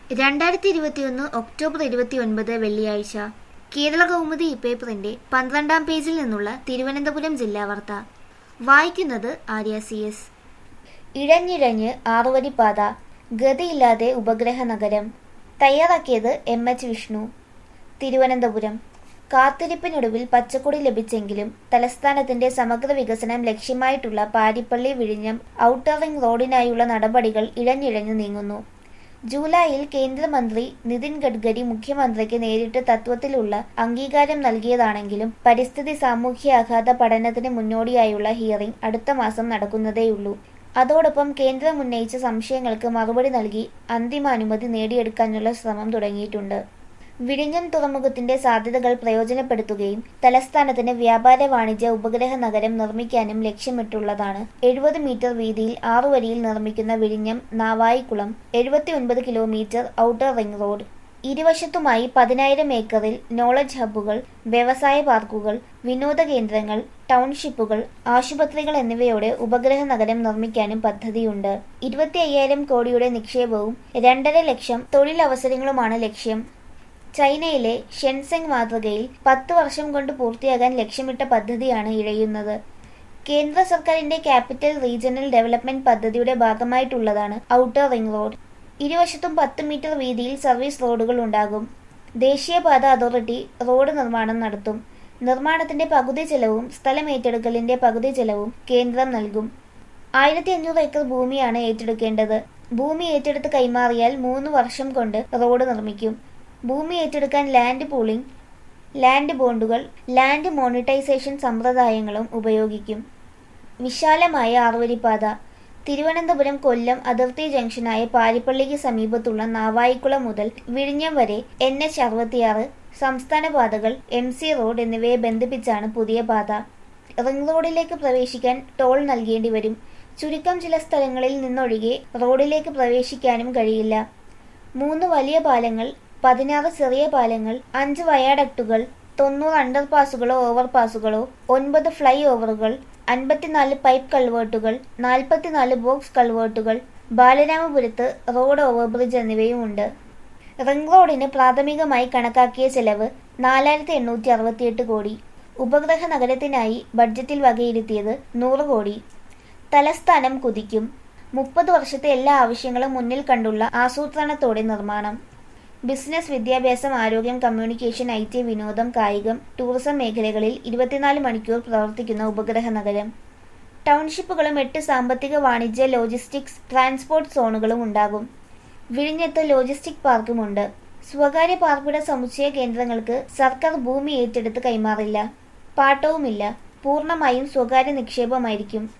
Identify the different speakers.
Speaker 1: രണ്ടായിരത്തി ഇരുപത്തിയൊന്ന് ഒക്ടോബർ ഇരുപത്തിയൊൻപത് വെള്ളിയാഴ്ച കേരള കൗമുദി പേപ്പറിന്റെ പന്ത്രണ്ടാം പേജിൽ നിന്നുള്ള തിരുവനന്തപുരം ജില്ലാ വാർത്ത വായിക്കുന്നത് ആര്യ സി എസ് ഇഴഞ്ഞിഴഞ്ഞ് ആറുവരിപ്പാത ഗതിയില്ലാതെ ഉപഗ്രഹ നഗരം തയ്യാറാക്കിയത് എം എച്ച് വിഷ്ണു തിരുവനന്തപുരം കാത്തിരിപ്പിനൊടുവിൽ പച്ചക്കൊടി ലഭിച്ചെങ്കിലും തലസ്ഥാനത്തിന്റെ സമഗ്ര വികസനം ലക്ഷ്യമായിട്ടുള്ള പാരിപ്പള്ളി വിഴിഞ്ഞം ഔട്ടർ റിംഗ് റോഡിനായുള്ള നടപടികൾ ഇഴഞ്ഞിഴഞ്ഞു നീങ്ങുന്നു ജൂലൈയിൽ കേന്ദ്രമന്ത്രി നിതിൻ ഗഡ്കരി മുഖ്യമന്ത്രിക്ക് നേരിട്ട് തത്വത്തിലുള്ള അംഗീകാരം നൽകിയതാണെങ്കിലും പരിസ്ഥിതി സാമൂഹ്യാഘാത പഠനത്തിന് മുന്നോടിയായുള്ള ഹിയറിംഗ് അടുത്ത മാസം നടക്കുന്നതേയുള്ളൂ അതോടൊപ്പം കേന്ദ്രം ഉന്നയിച്ച സംശയങ്ങൾക്ക് മറുപടി നൽകി അന്തിമ അനുമതി നേടിയെടുക്കാനുള്ള ശ്രമം തുടങ്ങിയിട്ടുണ്ട് വിഴിഞ്ഞം തുറമുഖത്തിന്റെ സാധ്യതകൾ പ്രയോജനപ്പെടുത്തുകയും തലസ്ഥാനത്തിന് വ്യാപാര വാണിജ്യ ഉപഗ്രഹ നഗരം നിർമ്മിക്കാനും ലക്ഷ്യമിട്ടുള്ളതാണ് എഴുപത് മീറ്റർ വീതിയിൽ ആറുവരിയിൽ നിർമ്മിക്കുന്ന വിഴിഞ്ഞം നാവായിക്കുളം എഴുപത്തിയൊൻപത് കിലോമീറ്റർ ഔട്ടർ റിംഗ് റോഡ് ഇരുവശത്തുമായി പതിനായിരം ഏക്കറിൽ നോളജ് ഹബ്ബുകൾ വ്യവസായ പാർക്കുകൾ വിനോദ കേന്ദ്രങ്ങൾ ടൗൺഷിപ്പുകൾ ആശുപത്രികൾ എന്നിവയോടെ ഉപഗ്രഹ നഗരം നിർമ്മിക്കാനും പദ്ധതിയുണ്ട് ഇരുപത്തി അയ്യായിരം കോടിയുടെ നിക്ഷേപവും രണ്ടര ലക്ഷം തൊഴിലവസരങ്ങളുമാണ് ലക്ഷ്യം ചൈനയിലെ ഷെൻസെങ് മാതൃകയിൽ പത്ത് വർഷം കൊണ്ട് പൂർത്തിയാകാൻ ലക്ഷ്യമിട്ട പദ്ധതിയാണ് ഇഴയുന്നത് കേന്ദ്ര സർക്കാരിന്റെ ക്യാപിറ്റൽ റീജിയണൽ ഡെവലപ്മെന്റ് പദ്ധതിയുടെ ഭാഗമായിട്ടുള്ളതാണ് ഔട്ടർ റിംഗ് റോഡ് ഇരുവശത്തും പത്ത് മീറ്റർ വീതിയിൽ സർവീസ് റോഡുകൾ ഉണ്ടാകും ദേശീയപാത അതോറിറ്റി റോഡ് നിർമ്മാണം നടത്തും നിർമ്മാണത്തിന്റെ പകുതി ചെലവും സ്ഥലം ഏറ്റെടുക്കലിന്റെ പകുതി ചെലവും കേന്ദ്രം നൽകും ആയിരത്തി അഞ്ഞൂറ് ഏക്കർ ഭൂമിയാണ് ഏറ്റെടുക്കേണ്ടത് ഭൂമി ഏറ്റെടുത്ത് കൈമാറിയാൽ മൂന്ന് വർഷം കൊണ്ട് റോഡ് നിർമ്മിക്കും ഭൂമി ഏറ്റെടുക്കാൻ ലാൻഡ് പൂളിംഗ് ലാൻഡ് ബോണ്ടുകൾ ലാൻഡ് മോണിറ്റൈസേഷൻ സമ്പ്രദായങ്ങളും ഉപയോഗിക്കും വിശാലമായ ആറുവരിപ്പാത തിരുവനന്തപുരം കൊല്ലം അതിർത്തി ജംഗ്ഷനായ പാരിപ്പള്ളിക്ക് സമീപത്തുള്ള നാവായിക്കുളം മുതൽ വിഴിഞ്ഞം വരെ എൻ എച്ച് അറുപത്തിയാറ് സംസ്ഥാന പാതകൾ എം സി റോഡ് എന്നിവയെ ബന്ധിപ്പിച്ചാണ് പുതിയ പാത റിംഗ് റോഡിലേക്ക് പ്രവേശിക്കാൻ ടോൾ നൽകേണ്ടി വരും ചുരുക്കം ചില സ്ഥലങ്ങളിൽ നിന്നൊഴികെ റോഡിലേക്ക് പ്രവേശിക്കാനും കഴിയില്ല മൂന്ന് വലിയ പാലങ്ങൾ പതിനാറ് ചെറിയ പാലങ്ങൾ അഞ്ച് വയാഡക്റ്റുകൾ തൊണ്ണൂറ് അണ്ടർപാസുകളോ ഓവർപാസുകളോ ഒൻപത് ഫ്ലൈ ഓവറുകൾ അൻപത്തിനാല് പൈപ്പ് കൾവേർട്ടുകൾ നാൽപ്പത്തിനാല് ബോക്സ് കൾവേർട്ടുകൾ ബാലരാമപുരത്ത് റോഡ് ഓവർബ്രിഡ്ജ് എന്നിവയുമുണ്ട് റിംഗ് റോഡിന് പ്രാഥമികമായി കണക്കാക്കിയ ചെലവ് നാലായിരത്തി എണ്ണൂറ്റി അറുപത്തിയെട്ട് കോടി ഉപഗ്രഹ നഗരത്തിനായി ബഡ്ജറ്റിൽ വകയിരുത്തിയത് നൂറ് കോടി തലസ്ഥാനം കുതിക്കും മുപ്പത് വർഷത്തെ എല്ലാ ആവശ്യങ്ങളും മുന്നിൽ കണ്ടുള്ള ആസൂത്രണത്തോടെ നിർമ്മാണം ബിസിനസ് വിദ്യാഭ്യാസം ആരോഗ്യം കമ്മ്യൂണിക്കേഷൻ ഐ ടി വിനോദം കായികം ടൂറിസം മേഖലകളിൽ ഇരുപത്തിനാല് മണിക്കൂർ പ്രവർത്തിക്കുന്ന ഉപഗ്രഹ നഗരം ടൗൺഷിപ്പുകളും എട്ട് സാമ്പത്തിക വാണിജ്യ ലോജിസ്റ്റിക്സ് ട്രാൻസ്പോർട്ട് സോണുകളും ഉണ്ടാകും വിഴിഞ്ഞത്ത് ലോജിസ്റ്റിക് പാർക്കുമുണ്ട് സ്വകാര്യ പാർപ്പിട സമുച്ചയ കേന്ദ്രങ്ങൾക്ക് സർക്കാർ ഭൂമി ഏറ്റെടുത്ത് കൈമാറില്ല പാട്ടവുമില്ല പൂർണ്ണമായും സ്വകാര്യ നിക്ഷേപമായിരിക്കും